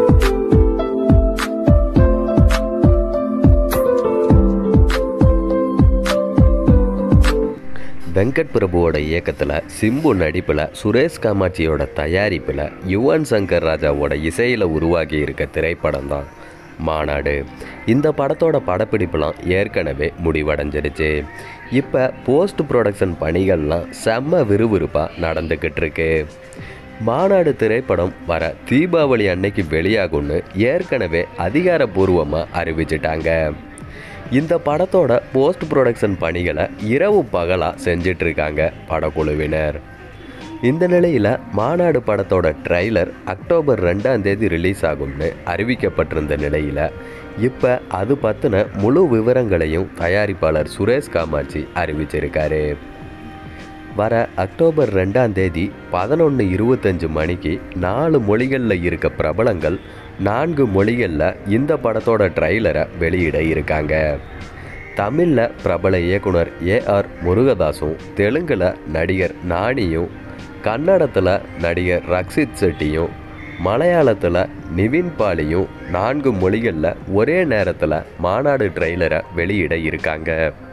வெங்கட் பிரபுவோட இயக்கத்தில் சிம்பு நடிப்பில் சுரேஷ் காமாட்சியோட தயாரிப்பில் யுவன் சங்கர் ராஜாவோட இசையில் உருவாகி இருக்க திரைப்படம் தான் மாநாடு இந்த படத்தோட படப்பிடிப்புலாம் ஏற்கனவே முடிவடைஞ்சிருச்சு இப்போ போஸ்ட் ப்ரொடக்ஷன் பணிகள்லாம் செம்ம விறுவிறுப்பாக நடந்துக்கிட்டு இருக்கு மாநாடு திரைப்படம் வர தீபாவளி அன்னைக்கு வெளியாகும்னு ஏற்கனவே அதிகாரப்பூர்வமாக அறிவிச்சிட்டாங்க இந்த படத்தோட போஸ்ட் ப்ரொடக்ஷன் பணிகளை இரவு பகலாக செஞ்சிட்டு இருக்காங்க படக்குழுவினர் இந்த நிலையில் மாநாடு படத்தோட ட்ரைலர் அக்டோபர் ரெண்டாம் தேதி ரிலீஸ் ஆகும்னு அறிவிக்கப்பட்டிருந்த நிலையில் இப்போ அது பற்றின முழு விவரங்களையும் தயாரிப்பாளர் சுரேஷ் காமாட்சி அறிவிச்சிருக்காரு வர அக்டோபர் ரெண்டாம் தேதி பதினொன்று இருபத்தஞ்சு மணிக்கு நாலு மொழிகளில் இருக்க பிரபலங்கள் நான்கு மொழிகளில் இந்த படத்தோட ட்ரைலரை வெளியிட இருக்காங்க தமிழில் பிரபல இயக்குனர் ஏஆர் முருகதாஸும் தெலுங்கில் நடிகர் நானியும் கன்னடத்தில் நடிகர் ரக்ஷித் செட்டியும் மலையாளத்தில் நிவின் பாலியும் நான்கு மொழிகளில் ஒரே நேரத்தில் மாநாடு ட்ரெய்லரை வெளியிட இருக்காங்க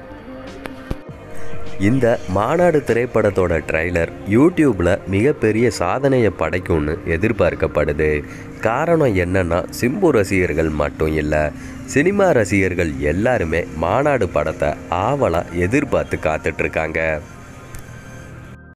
இந்த மாநாடு திரைப்படத்தோட ட்ரைலர் யூடியூப்பில் மிகப்பெரிய சாதனையை படைக்கும்னு எதிர்பார்க்கப்படுது காரணம் என்னன்னா சிம்பு ரசிகர்கள் மட்டும் இல்லை சினிமா ரசிகர்கள் எல்லாருமே மாநாடு படத்தை ஆவலாக எதிர்பார்த்து காத்துட்ருக்காங்க